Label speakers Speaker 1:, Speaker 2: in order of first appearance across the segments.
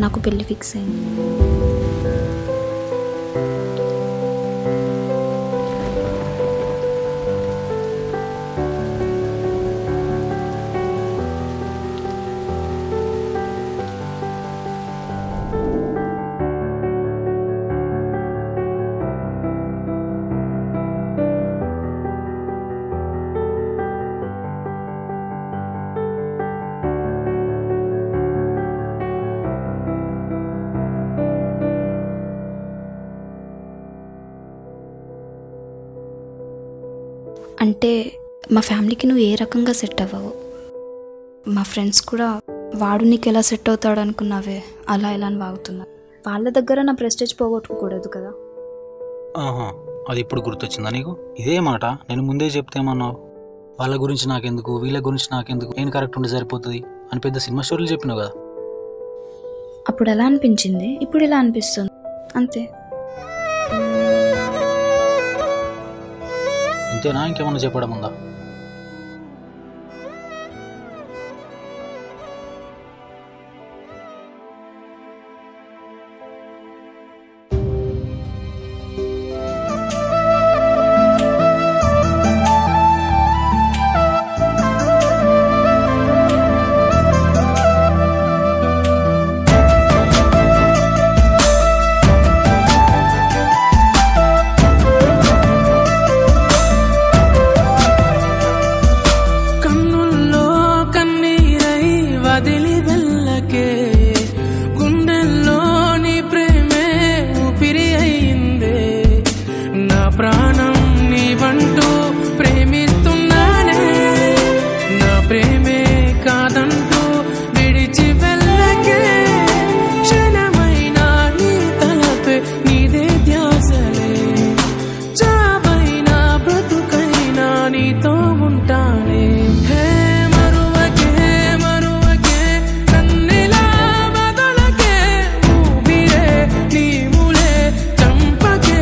Speaker 1: నాకు పెళ్లి ఫిక్స్ అయింది అంటే మా ఫ్యామిలీకి నువ్వు ఏ రకంగా సెట్ అవ్వవు మా ఫ్రెండ్స్ కూడా వాడు నీకు ఎలా సెట్ అవుతాడు అనుకున్నావే అలా ఇలా అని వాగుతున్నారు వాళ్ళ దగ్గర నా ప్రెస్టేజ్ పోగొట్టుకోకూడదు కదా
Speaker 2: ఆహా అది ఇప్పుడు గుర్తొచ్చిందా నీకు ఇదే మాట నేను ముందే చెప్తేమన్నావు వాళ్ళ గురించి నాకెందుకు వీళ్ళ గురించి నాకెందుకు నేను కరెక్ట్ ఉంటే సరిపోతుంది అని పెద్ద సినిమా స్టోరీలు చెప్పినావు కదా
Speaker 1: అప్పుడు ఎలా అనిపించింది ఇప్పుడు ఇలా అనిపిస్తుంది అంతే
Speaker 2: ఇంతేనా ఇంకేమన్నా చెప్పడం ఉందా
Speaker 3: కన్నుల్లో కన్నీరై వదిలి వెళ్ళకే గుండెల్లో నీ ప్రేమే ఊపిరి అయిందే నా ప్రాణం నీవంటూ ప్రేమిస్తున్నానే నా ప్రేమే కాదంటూ విడిచి వెళ్ళకే క్షణమైనా నీ తలపే నీదే ధ్యాసలే చావైనా బ్రతుకైనా నీతో ఉంటానే హే మరువకే మరువకే నన్నిలా వదలకే ఊపిరే నీములే చంపకే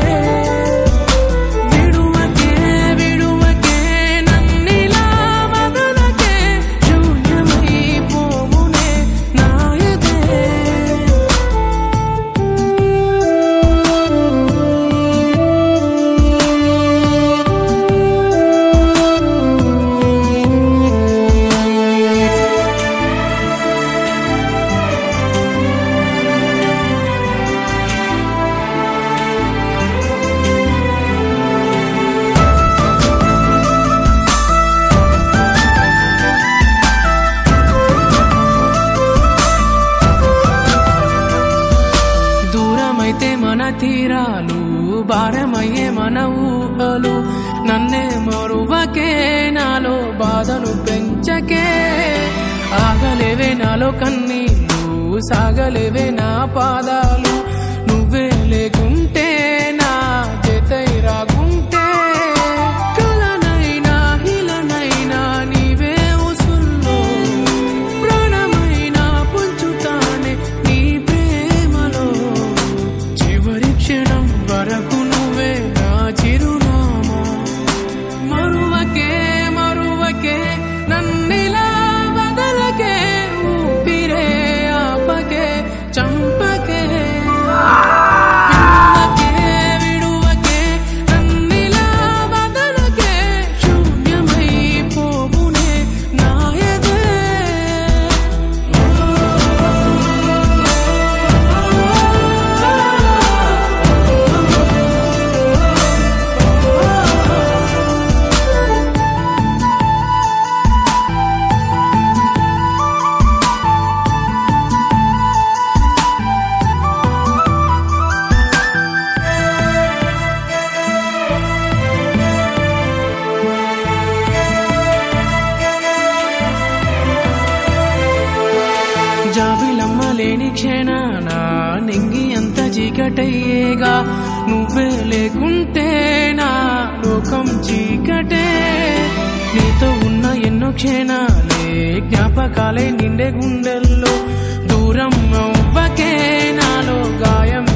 Speaker 3: విడువకే విడువకే నన్నిలా వదలకే శూన్యమై పోమునే నాయదే దూరమైతే మన తీరాలు భారమయ్యే మన ఊహలు నన్నే మరువకే నాలో బాధను పెంచకే ఆగలేవే నాలో కన్నీళ్ళు సాగలేవే నా పాదాలు నువ్వే లేకుంటే నా జతై రాకుంటే కలనైనా హిలనైనా నీవే ఉసుల్లో ప్రాణమైనా పుంచుతానే నీ ప్రేమలో చివరి క్షణం వరకు నువ్వే నా చిరునామా మరువకే మరువకే నన్నిలా వదలకే ఊపిరే ఆపకే చంపకే విడువకే విడువకే నన్నిలా వదలకే శూన్యమై పోవునే నాయదే జాబిలమ్మ లేని క్షణాన నింగి అంత చీకటయ్యేగా నువ్వే లేకుంటే నా లోకం చీకటే నీతో ఉన్న ఎన్నో క్షణాలే జ్ఞాపకాలే నిండే గుండెల్లో దూరం అవ్వకే నాలో గాయం